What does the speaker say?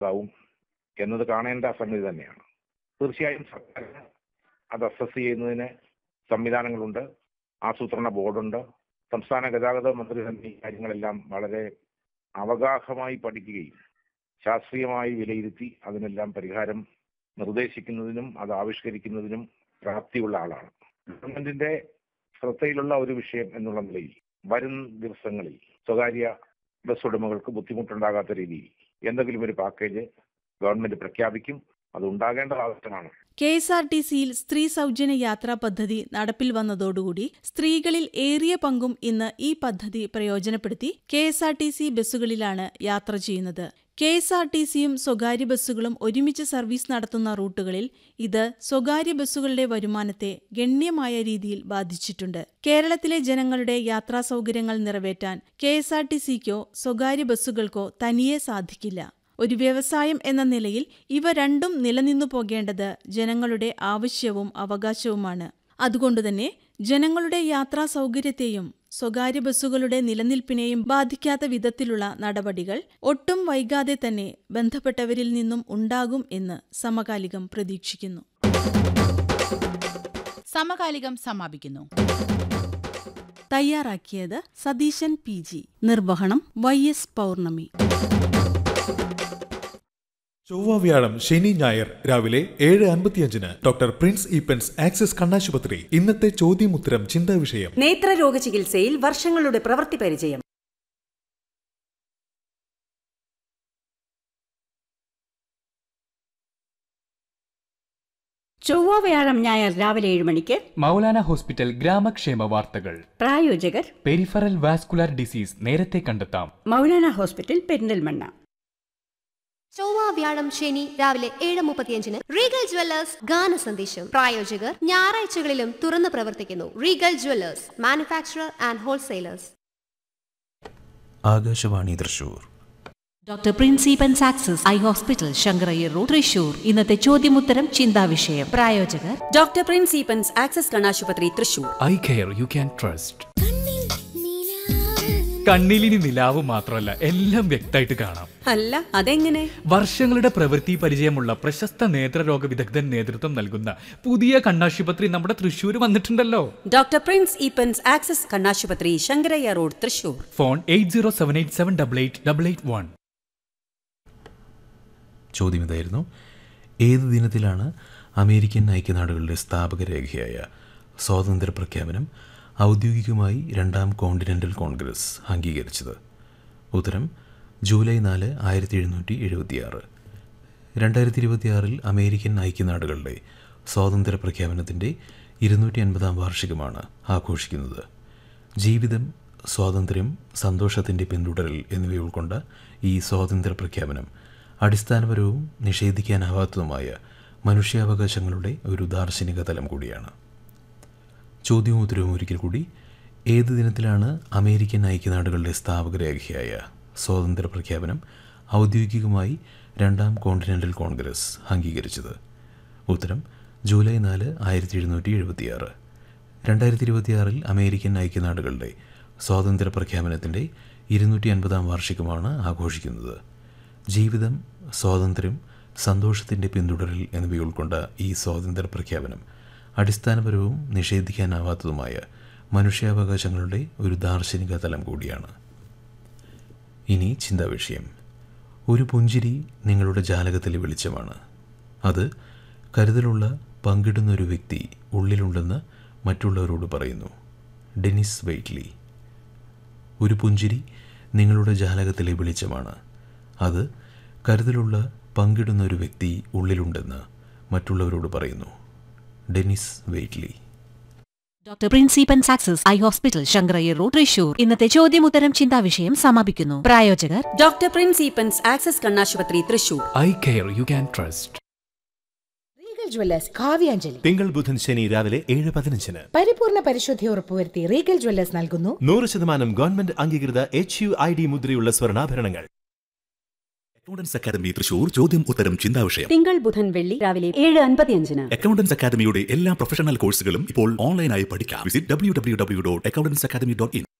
ഇതാവും എന്നത് കാണേണ്ട സംഗതി തന്നെയാണ് തീർച്ചയായും സർക്കാർ അത് അസസ് ചെയ്യുന്നതിന് സംവിധാനങ്ങളുണ്ട് ആസൂത്രണ ബോർഡുണ്ട് സംസ്ഥാന ഗതാഗത മന്ത്രി തന്നെ ഈ കാര്യങ്ങളെല്ലാം വളരെ അവഗാഹമായി പഠിക്കുകയും ശാസ്ത്രീയമായി വിലയിരുത്തി അതിനെല്ലാം പരിഹാരം നിർദ്ദേശിക്കുന്നതിനും അത് ആവിഷ്കരിക്കുന്നതിനും പ്രാപ്തിയുള്ള ആളാണ് ഗവൺമെന്റിന്റെ ശ്രദ്ധയിലുള്ള ഒരു വിഷയം എന്നുള്ള നിലയിൽ വരും ദിവസങ്ങളിൽ സ്വകാര്യ ബസ് ഉടമകൾക്ക് ബുദ്ധിമുട്ടുണ്ടാകാത്ത രീതിയിൽ എന്തെങ്കിലും ഒരു പാക്കേജ് ഗവൺമെന്റ് പ്രഖ്യാപിക്കും അത് ഉണ്ടാകേണ്ട ആവശ്യമാണ് കെ എസ് ആർ ടി സിയിൽ സ്ത്രീ സൗജന്യ യാത്രാ പദ്ധതി നടപ്പിൽ വന്നതോടുകൂടി സ്ത്രീകളിൽ ഏറിയ പങ്കും ഇന്ന് ഈ പദ്ധതി പ്രയോജനപ്പെടുത്തി K S R T C ബസ്സുകളിലാണ് യാത്ര ചെയ്യുന്നത് കെ എസ് ആർ ടി സിയും സ്വകാര്യ ബസ്സുകളും ഒരുമിച്ച് സർവീസ് നടത്തുന്ന റൂട്ടുകളിൽ ഇത് സ്വകാര്യ ബസ്സുകളുടെ വരുമാനത്തെ ഗണ്യമായ രീതിയിൽ ബാധിച്ചിട്ടുണ്ട് കേരളത്തിലെ ജനങ്ങളുടെ യാത്രാ സൗകര്യങ്ങൾ നിറവേറ്റാൻ കെ എസ് ആർ ടി സിക്കോ സ്വകാര്യ ബസ്സുകൾക്കോ തനിയെ സാധിക്കില്ല ഒരു വ്യവസായം എന്ന നിലയിൽ ഇവ രണ്ടും നിലനിന്നു പോകേണ്ടത് ജനങ്ങളുടെ ആവശ്യവും അവകാശവുമാണ് അതുകൊണ്ടുതന്നെ ജനങ്ങളുടെ യാത്രാ സൗകര്യത്തെയും സ്വകാര്യ ബസ്സുകളുടെ നിലനിൽപ്പിനെയും ബാധിക്കാത്ത വിധത്തിലുള്ള നടപടികൾ ഒട്ടും വൈകാതെ തന്നെ ബന്ധപ്പെട്ടവരിൽ നിന്നും ഉണ്ടാകും എന്ന് സമകാലികം പ്രതീക്ഷിക്കുന്നു സമകാലികം സമാപിക്കുന്നു തയ്യാറാക്കിയത് സതീശൻ പി ജി നിർവഹണം വൈ എസ് പൗർണമി ചൊവ്വ വ്യാഴം ശനി ഞായർ രാവിലെ ഏഴ് അൻപത്തിയഞ്ചിന് ഡോക്ടർ പ്രിൻസ് ഈപ്പൻസ് ആക്സിസ് കണ്ണാശുപത്രി ഇന്നത്തെ ചോദ്യമുത്തരം ചിന്താ വിഷയം നേത്രരോഗ ചികിത്സയിൽ വർഷങ്ങളുടെ പ്രവൃത്തി പരിചയം ചൊവ്വ വ്യാഴം ഞായർ രാവിലെ ഏഴ് മണിക്ക് മൗലാന ഹോസ്പിറ്റൽ ഗ്രാമക്ഷേമ വാർത്തകൾ പ്രായോജകർ പെരിഫറൽ വാസ്കുലാർ ഡിസീസ് നേരത്തെ കണ്ടെത്താം മൗലാന ഹോസ്പിറ്റൽ പെരിന്തൽമണ്ണ ചൊവ്വ വ്യാഴം ശനി രാവിലെ ഏഴ് മുപ്പത്തിയഞ്ചിന് റീഗൽ ജ്വല്ലേഴ്സ് ഗാന സന്ദേശം പ്രായോജകർ ഞായറാഴ്ചകളിലും തുറന്നു പ്രവർത്തിക്കുന്നു Regal jewellers manufacturer and wholesalers Akashvani Thrissur doctor Prince Eappen access eye hospital Sankarayyar road Thrissur ഇന്നത്തെ ചോദ്യമുത്തരം ചിന്താവിഷയം പ്രായോജകർ ഡോക്ടർ പ്രിൻസിപ്പൻസ് ആക്സസ് കണ്ണാശുപത്രി Thrissur eye care you can trust കണ്ണിലിനി നിലാവ് മാത്രമല്ല എല്ലാം വ്യക്തമായിട്ട് കാണാം അല്ല അതെങ്ങനെ വർഷങ്ങളുടെ പ്രവൃത്തി പരിചയമുള്ള പ്രശസ്ത നേത്രരോഗ വിദഗ്ധൻ നേതൃത്വം നൽകുന്ന പുതിയ കണ്ണാശുപത്രി നമ്മുടെ തൃശ്ശൂർ വന്നിട്ടുണ്ടല്ലോ ഡോക്ടർ പ്രിൻസ് ഈപ്പൻസ് ആക്സസ് കണ്ണാശുപത്രി Sankarayya road Thrissur phone eight zero seven eight seven double eight double eight one ചോദ്യം ഇതായിരുന്നു ഏത് ദിനത്തിലാണ് അമേരിക്കൻ ഐക്യനാടുകളുടെ സ്ഥാപക രേഖയായ സ്വാതന്ത്ര്യ പ്രഖ്യാപനം ഔദ്യോഗികമായി രണ്ടാം കോണ്ടിനെൻ്റൽ കോൺഗ്രസ് അംഗീകരിച്ചത് ഉത്തരം ജൂലൈ നാല് ആയിരത്തി എഴുന്നൂറ്റി എഴുപത്തിയാറ് രണ്ടായിരത്തി ഇരുപത്തിയാറിൽ അമേരിക്കൻ ഐക്യനാടുകളുടെ സ്വാതന്ത്ര്യ പ്രഖ്യാപനത്തിൻ്റെ ഇരുന്നൂറ്റി അൻപതാം വാർഷികമാണ് ആഘോഷിക്കുന്നത് ജീവിതം സ്വാതന്ത്ര്യം സന്തോഷത്തിൻ്റെ പിന്തുടരൽ എന്നിവ ഉൾക്കൊണ്ട ഈ സ്വാതന്ത്ര്യ പ്രഖ്യാപനം അടിസ്ഥാനപരവും നിഷേധിക്കാനാവാത്തതുമായ മനുഷ്യാവകാശങ്ങളുടെ ഒരു ദാർശനിക തലം കൂടിയാണ് ചോദ്യവും ഉത്തരവും ഒരിക്കൽ കൂടി ഏത് ദിനത്തിലാണ് അമേരിക്കൻ ഐക്യനാടുകളുടെ സ്ഥാപക രേഖയായ സ്വാതന്ത്ര്യ പ്രഖ്യാപനം ഔദ്യോഗികമായി രണ്ടാം കോണ്ടിനെൻ്റൽ കോൺഗ്രസ് അംഗീകരിച്ചത് ഉത്തരം ജൂലൈ നാല് ആയിരത്തി എഴുന്നൂറ്റി എഴുപത്തിയാറ് രണ്ടായിരത്തി ഇരുപത്തിയാറിൽ അമേരിക്കൻ ഐക്യനാടുകളുടെ സ്വാതന്ത്ര്യ പ്രഖ്യാപനത്തിൻ്റെ ഇരുന്നൂറ്റി അൻപതാം വാർഷികമാണ് ആഘോഷിക്കുന്നത് ജീവിതം സ്വാതന്ത്ര്യം സന്തോഷത്തിൻ്റെ പിന്തുടരൽ എന്നിവ ഉൾക്കൊണ്ട ഈ സ്വാതന്ത്ര്യ പ്രഖ്യാപനം അടിസ്ഥാനപരവും നിഷേധിക്കാനാവാത്തതുമായ മനുഷ്യാവകാശങ്ങളുടെ ഒരു ദാർശനിക തലം കൂടിയാണ് ഇനി ചിന്താ വിഷയം ഒരു പുഞ്ചിരി നിങ്ങളുടെ ജാലകത്തിലെ വെളിച്ചമാണ് അത് കരുതലുള്ള പങ്കിടുന്ന ഒരു വ്യക്തി ഉള്ളിലുണ്ടെന്ന് മറ്റുള്ളവരോട് പറയുന്നു ഡെനിസ് വെയ്റ്റ്ലി ഒരു പുഞ്ചിരി നിങ്ങളുടെ ജാലകത്തിലെ വെളിച്ചമാണ് അത് കരുതലുള്ള പങ്കിടുന്ന ഒരു വ്യക്തി ഉള്ളിലുണ്ടെന്ന് മറ്റുള്ളവരോട് പറയുന്നു Denis Waitley doctor Prince Eappen access eye hospital Sankarayyar road Thrissur ഇന്നത്തെ ചോദ്യമുത്തരം ചിന്താവിഷയം സമാപിക്കുന്നു പ്രായോജകർ ഡോക്ടർ പ്രിൻസ് ഈപ്പൻസ് ആക്സസ് കണ്ണാശുപത്രി Thrissur eye care you can trust Regal jewellers Kavyanjali തിങ്കൾ ബുധൻ ശനി രാവിലെ ഏഴ് പതിനഞ്ചിന് പരിപൂർണ പരിശുദ്ധി ഉറപ്പുവരുത്തി റീഗൽ ജ്വല്ലേഴ്സ് നൽകുന്നു നൂറ് ശതമാനം ഗവൺമെന്റ് അംഗീകൃത എച്ച് യു ഐ ഡി മുദ്രയുള്ള സ്വർണ്ണാഭരണങ്ങൾ അക്കൗണ്ടൻസ് അക്കാദമി തൃശൂർ ചോദ്യം ഉത്തരം ചിന്താവിഷയം തിങ്കൾ ബുധൻ വെള്ളി രാവിലെ ഏഴ് അൻപത്തിയഞ്ചിന് അക്കൗണ്ടൻസ് അക്കാദമിയുടെ എല്ലാ പ്രൊഫഷണൽ കോഴ്സുകളും ഇപ്പോൾ ഓൺലൈനായി പഠിക്കാം visit W W W dot accountants academy dot in